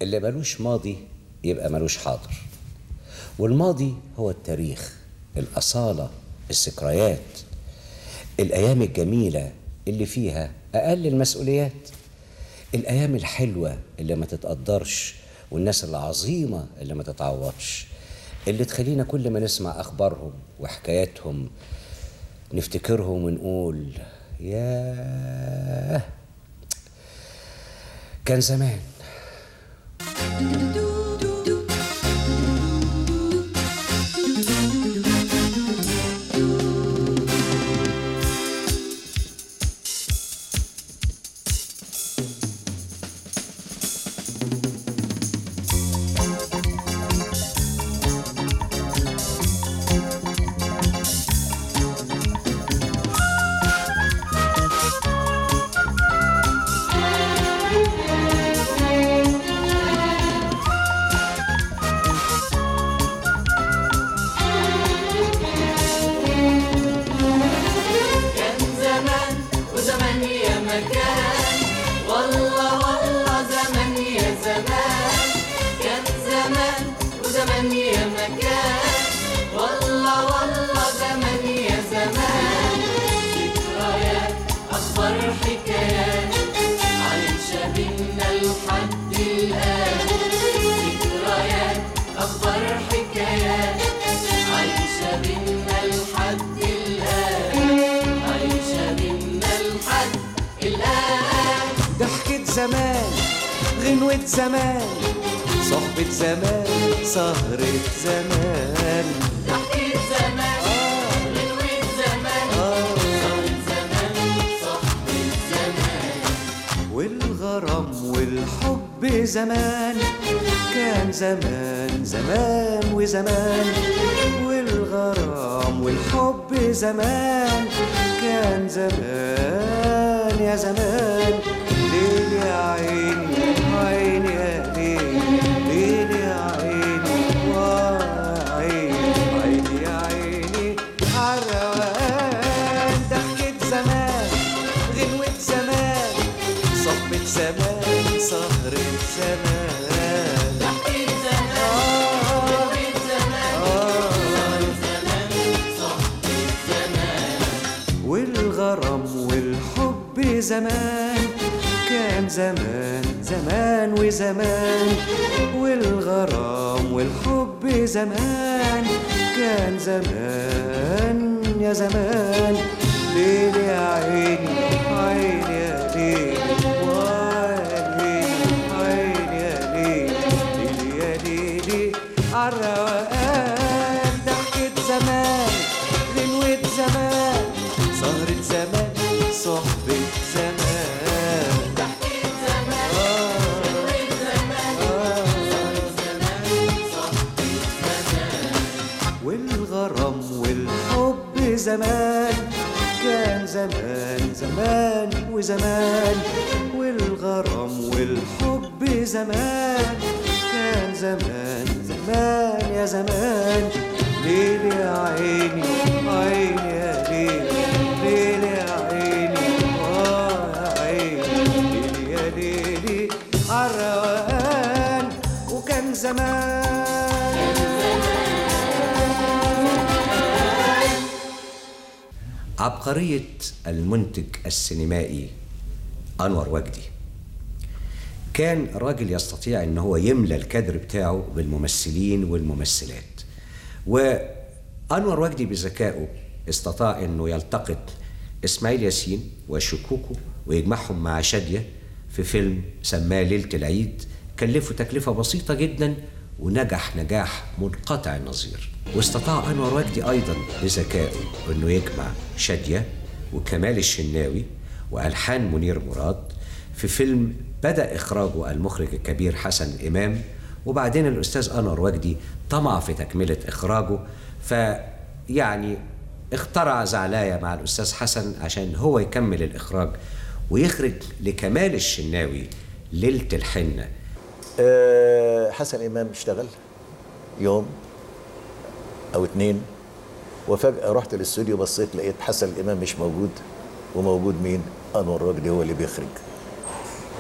اللي ملوش ماضي يبقى ملوش حاضر والماضي هو التاريخ الأصالة الذكريات الأيام الجميلة اللي فيها أقل المسؤوليات الأيام الحلوة اللي ما تتقدرش والناس العظيمة اللي ما تتعوضش اللي تخلينا كل ما نسمع أخبارهم وحكاياتهم نفتكرهم ونقول ياه كان زمان كان زمان وزمان يا مكان والله والله زمان يا زمان كان زمان وزمان يا مكان والله والله زمان يا زمان ذكريات أخبار حكايات عايشة بينا لحد الآن ذكريات أخبار حكايات عايشة بينا لحد الآن عايشة بينا لحد الآن ضحكة زمان غنوة زمان صحبة زمان سهرة زمان ضحكة زمان غنوة زمان صارت زمان صحبة زمان والغرام والحب زمان كان زمان زمان وزمان والغرام والحب زمان كان زمان يا زمان ليل يا عيني عيني يا ليل ليل يا عيني وعيني عيني يا عيني عالروقان ضحكة زمان غنوة زمان صحبة زمان سهرة زمان ضحكة زمان غنوة زمان صارت زمان صحبة زمان والغرام والحب زمان كان زمان زمان وزمان والغرام والحب زمان كان زمان يا زمان ليل يا عيني عيني يا ليل وعيني عيني يا ليل ليل يا ليلي عالروقان ضحكة زمان غنوة زمان سهرة زمان صحبة زمان ضحكة زمان غنوة زمان صارت زمان صحبة زمان والغرام والحب زمان كان زمان زمان وزمان والغرام والحب زمان كان زمان زمان يا زمان ليل يا عيني عيني يا ليل ليل يا عيني آه يا عيني ليل يا ليلي عالروقان وكان زمان عبقرية المنتج السينمائي أنور وجدي كان راجل يستطيع ان هو يملى الكادر بتاعه بالممثلين والممثلات وانور وجدي بذكائه استطاع انه يلتقط اسماعيل ياسين وشكوكو ويجمعهم مع شاديه في فيلم سماه ليله العيد كلفه تكلفه بسيطه جدا ونجح نجاح منقطع النظير واستطاع انور وجدي ايضا بذكائه انه يجمع شاديه وكمال الشناوي والحان منير مراد في فيلم بدا اخراجه المخرج الكبير حسن امام وبعدين الاستاذ انور وجدي طمع في تكمله اخراجه فيعني اخترع زعلايه مع الاستاذ حسن عشان هو يكمل الاخراج ويخرج لكمال الشناوي ليله الحنه آه، حسن امام اشتغل يوم او اتنين وفجاه رحت الاستوديو بصيت لقيت حسن الامام مش موجود وموجود مين انور وجدي هو اللي بيخرج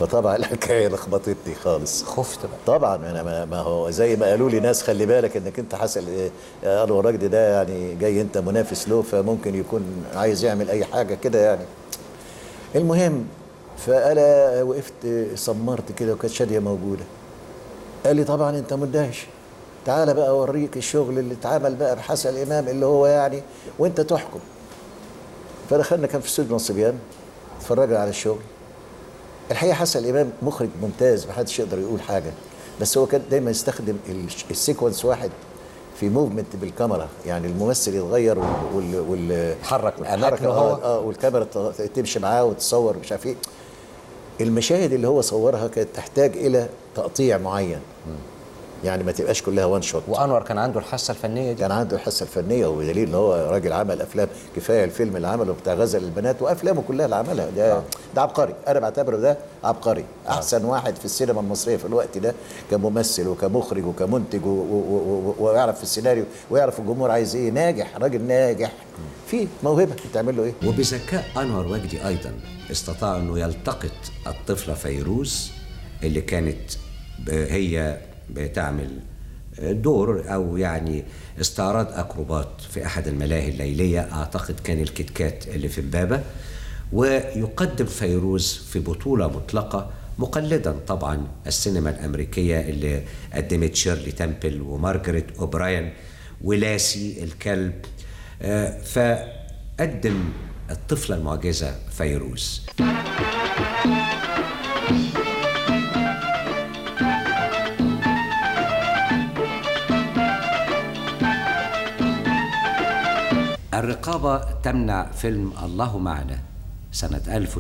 فطبعا الحكايه لخبطتني خالص خفت بقى طبعا انا ما, ما هو زي ما قالوا لي ناس خلي بالك انك انت حسن إيه، انور رجدي ده يعني جاي انت منافس له فممكن يكون عايز يعمل اي حاجه كده يعني المهم فانا وقفت صمرت كده وكانت شاديه موجوده قال لي طبعا انت مندهش تعالى بقى اوريك الشغل اللي اتعمل بقى بحسن الامام اللي هو يعني وانت تحكم فدخلنا كان في استوديو الصبيان اتفرجنا على الشغل الحقيقه حسن الامام مخرج ممتاز محدش يقدر يقول حاجه بس هو كان دايما يستخدم ال- السيكونس واحد في موفمنت بالكاميرا يعني الممثل يتغير وال وال, وال يتحرك من والحركة، أماكنه هو. اه, آه والكاميرا ت- تمشي معاه وتصور مش عارف ايه المشاهد اللي هو صورها كانت تحتاج الى تقطيع معين يعني ما تبقاش كلها وان شوت وانور كان عنده الحاسه الفنيه دي كان عنده الحاسه الفنيه وبدليل ان هو راجل عمل افلام كفايه الفيلم اللي عمله بتاع غزل البنات وافلامه كلها اللي عملها ده ده عبقري انا بعتبره ده عبقري احسن واحد في السينما المصريه في الوقت ده كممثل وكمخرج وكمنتج و- و- و- ويعرف في السيناريو ويعرف الجمهور عايز ايه ناجح راجل ناجح في موهبه تعمل له ايه وبذكاء انور وجدي ايضا استطاع انه يلتقط الطفله فيروز اللي كانت ب- هي بتعمل دور او يعني استعراض اكروبات في احد الملاهي الليليه اعتقد كان الكتكات اللي في امبابه ويقدم فيروز في بطوله مطلقه مقلدا طبعا السينما الامريكيه اللي قدمت شيرلي تمبل ومارجريت اوبراين ولاسي الكلب آه، فقدم الطفلة المعجزة فيروز الرقابة تمنع فيلم الله معنا سنة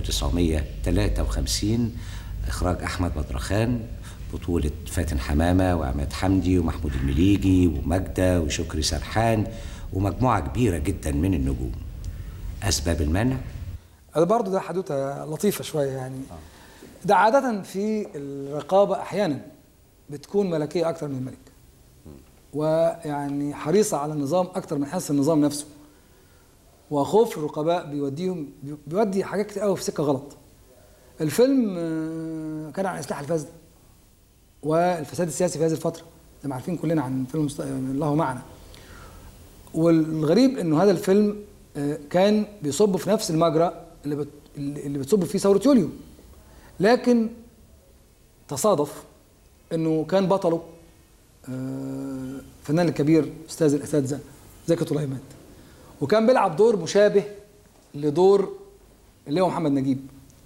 1953 إخراج أحمد بدرخان بطولة فاتن حمامة وعماد حمدي ومحمود المليجي وماجدة وشكري سرحان ومجموعة كبيرة جدا من النجوم أسباب المنع هذا برضه ده حدوته لطيفه شويه يعني ده عاده في الرقابه احيانا بتكون ملكيه اكتر من الملك ويعني حريصه على النظام اكتر من حرص النظام نفسه وخوف الرقباء بيوديهم بيودي حاجات كتير قوي في سكه غلط الفيلم آه، كان عن اصلاح الفساد والفساد السياسي في هذه الفتره زي ما عارفين كلنا عن فيلم مست- الله معنا والغريب انه هذا الفيلم آه، كان بيصب في نفس المجرى اللي بت... اللي بتصب فيه ثوره يوليو لكن تصادف انه كان بطله آه، الفنان الكبير استاذ الاساتذه زكي طليمان وكان بيلعب دور مشابه لدور اللي هو محمد نجيب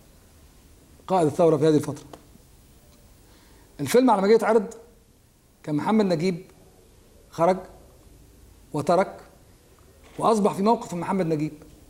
قائد الثوره في هذه الفتره الفيلم على ما جه يتعرض كان محمد نجيب خرج وترك واصبح في موقف من محمد نجيب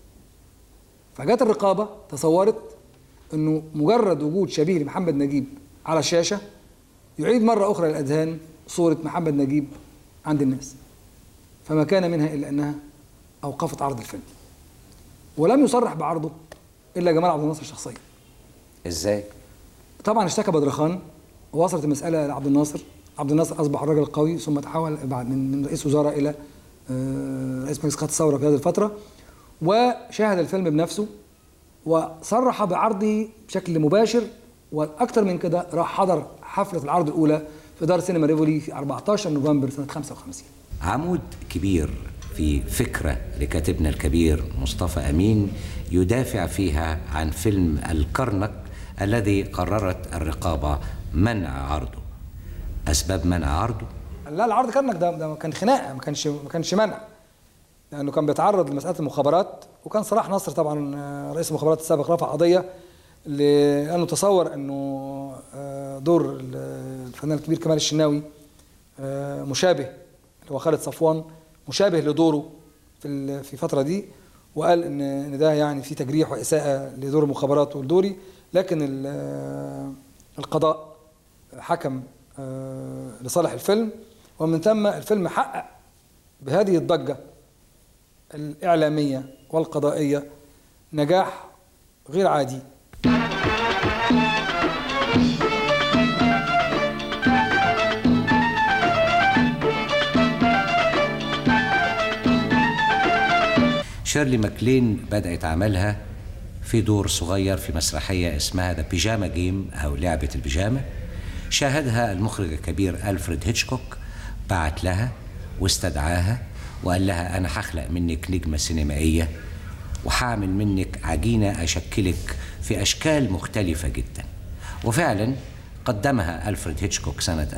فجت الرقابه تصورت انه مجرد وجود شبيه لمحمد نجيب على الشاشه يعيد مره اخرى للاذهان صوره محمد نجيب عند الناس فما كان منها الا انها اوقفت عرض الفيلم ولم يصرح بعرضه الا جمال عبد الناصر شخصيا إزاي؟ طبعا اشتكى بدرخان ووصلت المساله لعبد الناصر عبد الناصر اصبح الرجل القوي ثم تحول بعد من من رئيس وزراء الى آه، رئيس مجلس قياده الثوره في هذه الفتره وشاهد الفيلم بنفسه وصرح بعرضه بشكل مباشر واكثر من كده راح حضر حفله العرض الاولى في دار سينما ريفولي في 14 نوفمبر سنه 55 عمود كبير في فكرة لكاتبنا الكبير مصطفى أمين يدافع فيها عن فيلم الكرنك الذي قررت الرقابة منع عرضه أسباب منع عرضه لا العرض كرنك ده, ده كان خناقه ما كانش ما كانش منع لانه كان بيتعرض لمساله المخابرات وكان صلاح نصر طبعا آه، رئيس المخابرات السابق رفع قضيه لانه تصور انه آه، دور ال- الفنان الكبير كمال الشناوي آه، مشابه اللي هو خالد صفوان مشابه لدوره في ال- في الفتره دي وقال ان ان ده يعني في تجريح واساءه لدور المخابرات ولدوري لكن ال- آه، القضاء حكم آه، لصالح الفيلم ومن ثم الفيلم حقق بهذه الضجة الإعلامية والقضائية نجاح غير عادي شيرلي ماكلين بدأت عملها في دور صغير في مسرحية اسمها ذا بيجاما جيم أو لعبة البيجامة شاهدها المخرج الكبير ألفريد هيتشكوك بعت لها واستدعاها وقال لها أنا هخلق منك نجمة سينمائية وهعمل منك عجينة أشكلك في أشكال مختلفة جدا وفعلا قدمها ألفريد هيتشكوك سنة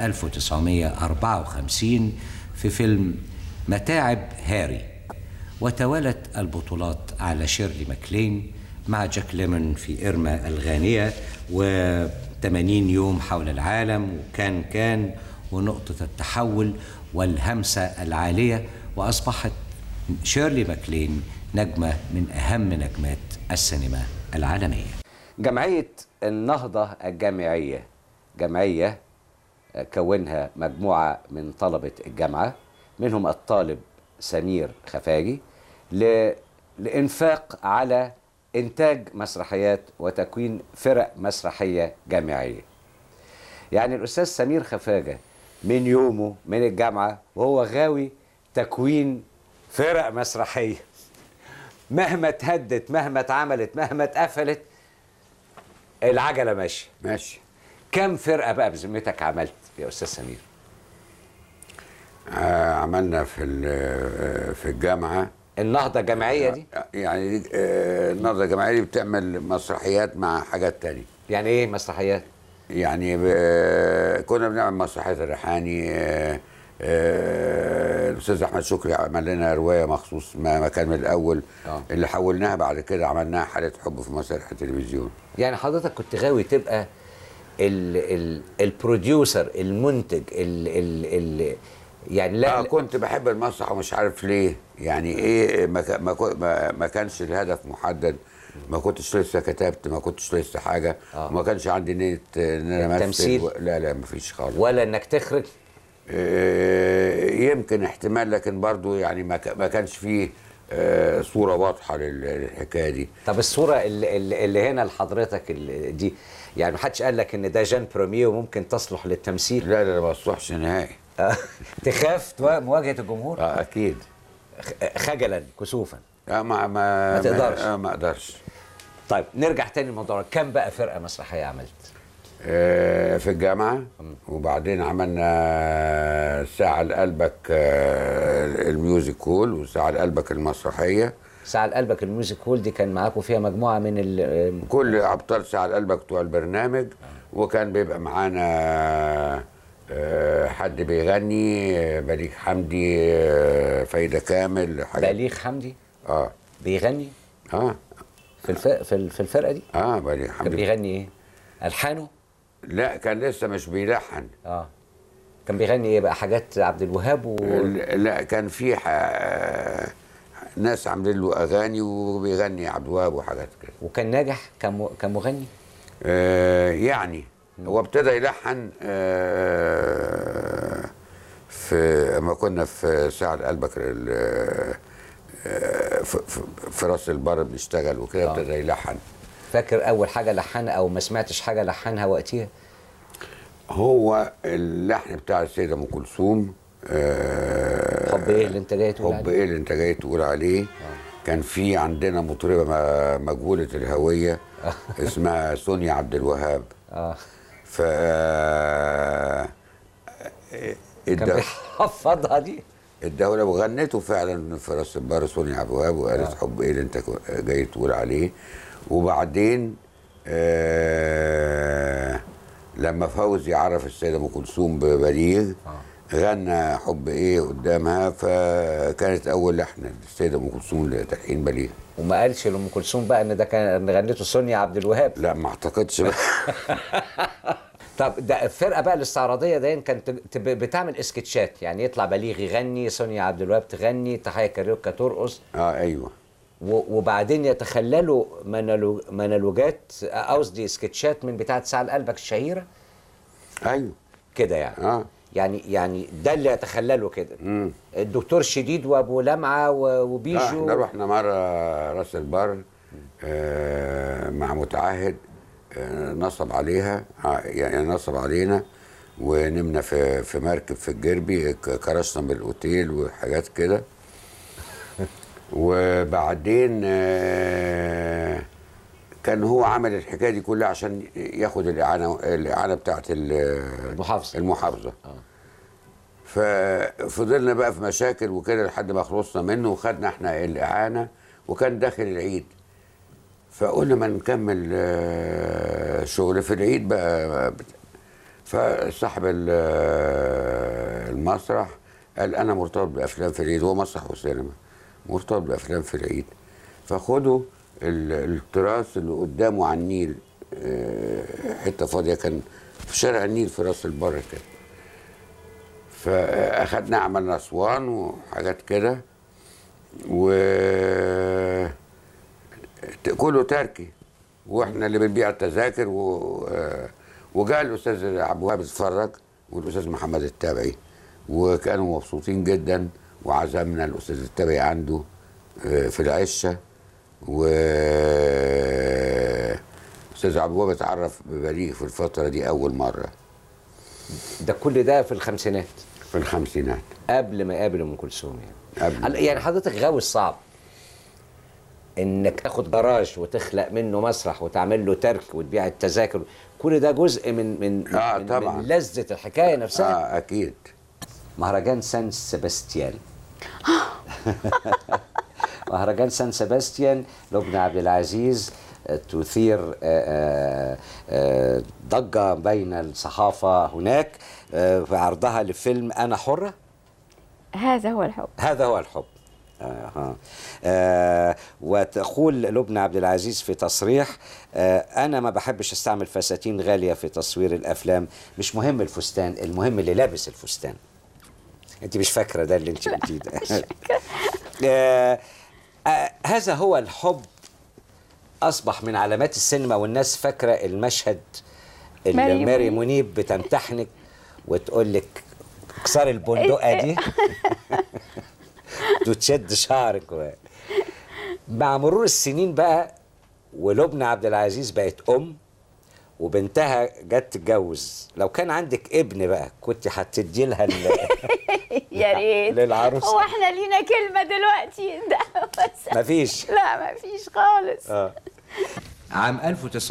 1954 في فيلم متاعب هاري وتوالت البطولات على شيرلي ماكلين مع جاك ليمون في إرما الغانية و80 يوم حول العالم وكان كان ونقطة التحول والهمسة العالية وأصبحت شيرلي ماكلين نجمة من أهم نجمات السينما العالمية جمعية النهضة الجامعية جمعية كونها مجموعة من طلبة الجامعة منهم الطالب سمير خفاجي ل... لإنفاق على إنتاج مسرحيات وتكوين فرق مسرحية جامعية يعني الأستاذ سمير خفاجة من يومه من الجامعة وهو غاوي تكوين فرق مسرحية مهما اتهدت مهما اتعملت مهما اتقفلت العجلة ماشية ماشي كم فرقة بقى بذمتك عملت يا أستاذ سمير؟ آه عملنا في ال- في الجامعه النهضة الجامعية دي يعني آه النهضه الجامعيه دي بتعمل مسرحيات مع حاجات تانية يعني إيه مسرحيات؟ يعني ب- كنا بنعمل مسرحيات الريحاني آه، آه، الاستاذ احمد شكري عمل لنا روايه مخصوص ما ما كان من الاول آه. اللي حولناها بعد كده عملناها حاله حب في مسرح التلفزيون يعني حضرتك كنت غاوي تبقى ال ال البروديوسر المنتج ال ال ال يعني لا لا كنت بحب المسرح ومش عارف ليه يعني ايه ما كا- ما كو- ما, ما كانش الهدف محدد ما كنتش لسه كتبت ما كنتش لسه حاجه آه. ما كانش عندي نيه ان انا امثل التمثيل؟ و- لا لا ما فيش خالص ولا انك تخرج آه، يمكن احتمال لكن برضو يعني ما كا- ما كانش فيه آه، صوره واضحه لل- للحكايه دي طب الصورة اللي, اللي اللي هنا لحضرتك اللي دي يعني محدش قال لك ان ده جان بروميه وممكن تصلح للتمثيل لا لا ما بصلحش نهائي آه، تخاف توا- مواجهة الجمهور آه، اكيد خ- خجلا كسوفا آه، ما ما ما تقدرش. آه، ما اقدرش طيب نرجع تاني للموضوع كم بقى فرقة مسرحية عملت؟ آه، في الجامعة وبعدين عملنا ساعة لقلبك آه، الميوزك هول وساعة لقلبك المسرحية ساعة لقلبك الميوزك هول دي كان معاكم فيها مجموعة من ال كل أبطال ساعة لقلبك بتوع البرنامج وكان بيبقى معانا آه، حد بيغني آه، بليغ حمدي آه، فايدة كامل حاجات بليغ حمدي اه بيغني اه في الف... في ال- في الفرقة دي اه بليغ كان حمدي بيغني ايه؟ ألحانه؟ لا كان لسه مش بيلحن اه كان بيغني ايه بقى حاجات عبد الوهاب و... لا كان في ح- ناس عاملين له اغاني وبيغني عبد الوهاب وحاجات كده وكان ناجح كم... كمغني آه يعني هو ابتدى يلحن آه في اما كنا في ساعة قلبك ال- آه، في, في, في راس البر بنشتغل وكده آه. ابتدى يلحن فاكر اول حاجه لحنها او ما سمعتش حاجه لحنها وقتها هو اللحن بتاع السيدة ام كلثوم آه حب ايه اللي انت جاي تقول حب عليه؟ ايه اللي انت جاي تقول عليه كان في عندنا مطربه م- مجهوله الهويه اسمها سونيا عبد الوهاب اه ف آه، كان الد- بيحفظها دي الدولة وغنته فعلا في راس البر سونيا عبد الوهاب وقالت حب ايه اللي انت كو- جاي تقول عليه وبعدين آه لما فوزي عرف السيدة ام كلثوم ببليغ غنى حب ايه قدامها فكانت اول لحن للسيدة ام كلثوم لتلحين بليغ وما قالش لام كلثوم بقى ان ده كان إن غنته سونيا عبد الوهاب لا ما اعتقدش بقى طب ده الفرقه بقى الاستعراضيه دي كانت تب- بتعمل اسكتشات يعني يطلع بليغ يغني سونيا عبد الوهاب تغني تحية كاريوكا ترقص اه ايوه و- وبعدين يتخللوا منالو- منالوجات قصدي سكتشات من بتاعه ساعه لقلبك الشهيره ايوه كده يعني اه يعني يعني ده اللي يتخللوا كده مم. الدكتور شديد وابو لمعه و- لا وبيجو احنا رحنا مره راس البر آه مع متعهد آه نصب عليها ع- يعني نصب علينا ونمنا في في مركب في الجربي ك- كرشنا بالاوتيل وحاجات كده وبعدين آه كان هو عمل الحكايه دي كلها عشان ياخد الاعانه الاعانه بتاعت ال- المحافظة. المحافظه ففضلنا بقى في مشاكل وكده لحد ما خلصنا منه وخدنا احنا الاعانه وكان داخل العيد فقلنا ما نكمل آه، شغل في العيد بقى فصاحب ال- آه، المسرح قال انا مرتبط بافلام في العيد هو مسرح وسينما مرتبط بافلام في العيد فخدوا ال- التراث اللي قدامه على النيل آه، حته فاضيه كان في شارع النيل في راس البر كده فاخدنا عملنا اسوان وحاجات كده و كله تركي واحنا اللي بنبيع التذاكر و... آه، وجاء الاستاذ عبد الوهاب يتفرج والاستاذ محمد التابعي وكانوا مبسوطين جدا وعزمنا الاستاذ التابعي عنده آه، في العشه و استاذ عبد الوهاب اتعرف ببليغ في الفتره دي اول مره ده كل ده في الخمسينات في الخمسينات قبل ما يقابل ام كلثوم يعني قبل. هل- يعني حضرتك غاوي صعب انك تاخد جراج وتخلق منه مسرح وتعمل له ترك وتبيع التذاكر كل ده جزء من من آه، من, طبعاً. من لذة الحكاية نفسها اه اكيد مهرجان سان سيباستيان مهرجان سان سيباستيان لبنى عبد العزيز آه، تثير آه، آه، آه، ضجة بين الصحافة هناك آه، في عرضها لفيلم أنا حرة هذا هو الحب هذا هو الحب آه آه وتقول لبنى عبد العزيز في تصريح آه انا ما بحبش استعمل فساتين غاليه في تصوير الافلام مش مهم الفستان المهم اللي لابس الفستان انت مش فاكره ده اللي انت قلتيه ده آه آه هذا هو الحب اصبح من علامات السينما والناس فاكره المشهد اللي ماري ماري منيب. منيب بتمتحنك وتقول لك اكسري البندقه دي وتشد شعرك و... مع مرور السنين بقى ولبنى عبد العزيز بقت ام وبنتها جت تتجوز لو كان عندك ابن بقى كنت هتدي لها ال... يا ريت للعروسة. هو احنا لينا كلمه دلوقتي ده بس مفيش لا مفيش خالص اه عام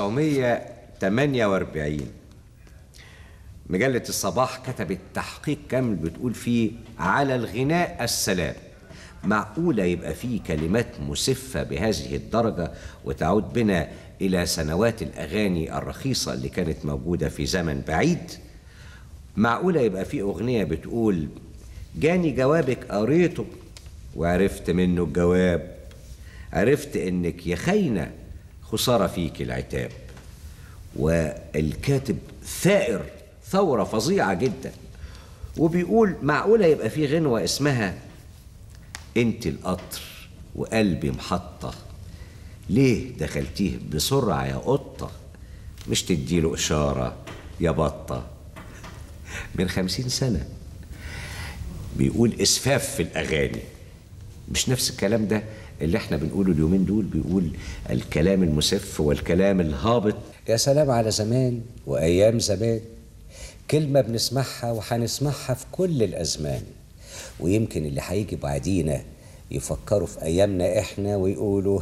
1948 مجلة الصباح كتبت تحقيق كامل بتقول فيه على الغناء السلام معقولة يبقى فيه كلمات مسفة بهذه الدرجة وتعود بنا إلى سنوات الأغاني الرخيصة اللي كانت موجودة في زمن بعيد معقولة يبقى فيه أغنية بتقول جاني جوابك قريته وعرفت منه الجواب عرفت انك يا خاينه خساره فيك العتاب والكاتب ثائر ثوره فظيعه جدا وبيقول معقوله يبقى في غنوه اسمها انت القطر وقلبي محطه ليه دخلتيه بسرعه يا قطه مش تديله اشاره يا بطه من خمسين سنه بيقول اسفاف في الاغاني مش نفس الكلام ده اللي احنا بنقوله اليومين دول بيقول الكلام المسف والكلام الهابط يا سلام على زمان وايام زمان كلمه بنسمعها وهنسمعها في كل الازمان ويمكن اللي هيجي بعدينا يفكروا في ايامنا احنا ويقولوا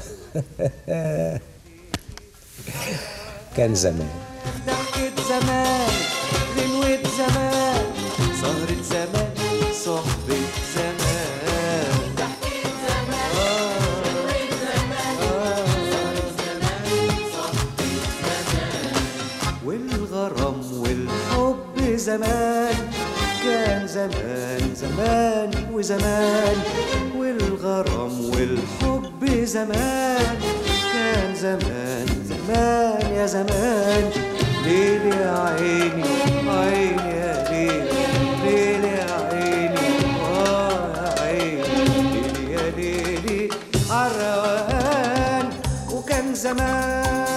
كان زمان ضحكة زمان غنوة زمان سهرة زمان صحبة زمان والغرام والحب زمان كان زمان زمان وزمان والغرام والحب زمان كان زمان زمان يا زمان ليل يا عيني عيني يا ليل ليل يا عيني اه يا عيني ليل يا ليلي عالروقان وكان زمان